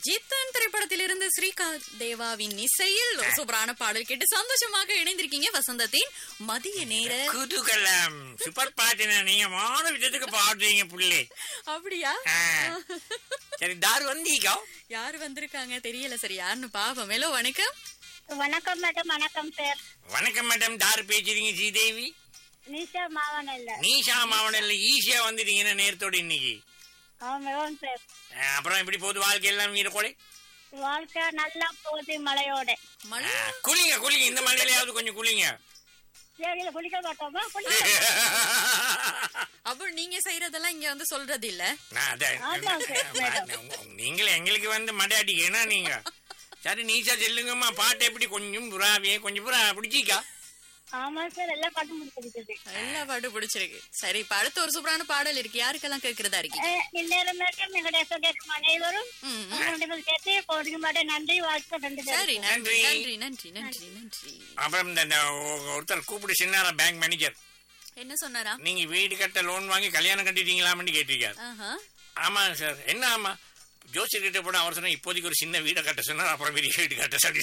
ஜித்தன் திரைப்படத்திலிருந்து ஸ்ரீகாந்த் தேவாவின் இசையில் ஒரு சூப்பரான பாடல் கேட்டு சந்தோஷமாக இணைந்திருக்கீங்க வசந்தத்தின் மதிய நேர குதூகலம் சூப்பர் பாட்டுனா நீங்க மான விதத்துக்கு பாடுறீங்க புள்ளே அப்படியா ஆ. சரி தாரு வந்தீங்க யாரு வந்திருக்காங்க தெரியல சரி யாருன்னு பாப்போம் மேலோ வணக்கம் வணக்கம் மேடம் வணக்கம் சார் வணக்கம் மேடம் தாரு பேசுறீங்க ஸ்ரீதேவி நிஷா மாவன் இல்ல நீஷா மாவனில் ஈஸியா வந்துட்டீங்கன்னா நேரத்தோட இன்னைக்கு ஆமாம் சார் ஆ, அப்புறம் எப்படி போகுது வாழ்க்கை எல்லாம் வீரக்கோலை வாழ்க்கை நல்லா போகுது மழையோட மழை குளிங்க குளிங்க இந்த மழையிலயாவது கொஞ்சம் குளிங்க சரியில குளிக்க மாட்டோமா குளிக்க அப்போ நீங்க செய்யறதெல்லாம் இங்க வந்து சொல்றது இல்ல நான் அதான் ஆமா சார், மேடம். உங்க- நீங்களே எங்களுக்கு வந்து மடை அடிக்கனா நீங்க சரி நீச்சா செல்லுங்கம்மா பாட்டு எப்படி கொஞ்சம் புறாவே கொஞ்சம் புறா பிடிச்சிக்கா ஆமா சார் எல்லாம் பாட்டு முடிச்சிருக்குது எல்லா பாட்டு பிடிச்சிருக்கு சரி இப்ப அடுத்த ஒரு சூப்பரான பாடல் இருக்கு யாருக்கெல்லாம் கேக்குறதா இருக்கீங்க இந்நேரம் மேடம் எங்களுடைய சொந்தம் அனைவரும் ம், ம். உங்களுடைய சேர்த்து கோடிக்கு மாட்டேன் நன்றி வாழ்க்கை ரெண்டு பேரும். சரி நன்றி நன்றி. நன்றி நன்றி நன்றி நன்றி அப்புறம் இந்த இந்த ஒ- ஒருத்தர் கூப்பிட்டு சின்னாரா பேங்க் மேனேஜர் என்ன சொன்னாரா நீங்க வீடு கட்ட லோன் வாங்கி கல்யாணம் கட்டிட்டீங்களாமன்னு கேட்டிருக்காரு ஆஹா ஆமாங்க சார் என்ன ஆமா ஜோசியர் கிட்ட போனா அவர் சொன்னா இப்போதைக்கு ஒரு சின்ன வீடை கட்ட சொன்னார் அப்புறம் பெரிய வீடு கட்ட சொல்லி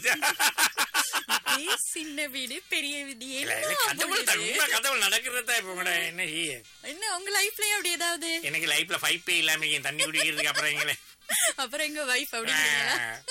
இதே சின்ன வீடு பெரிய வீடு இல்ல, இல்ல, என்ன கதவுல அப்படி தான் இது? உண்மை கதவுல நடக்கிறதா இப்ப கூட என்ன செய்ய என்ன உங்க லைஃப்லயே அப்படி ஏதாவது எனக்கு லைஃப்ல ஃபைவ் பே இல்லாம இருக்கேன், தண்ணி குடிக்கிறதுக்கு அப்புறம் எங்களை அப்புறம் எங்க வைஃப் அப்படிங்கிறீங்களா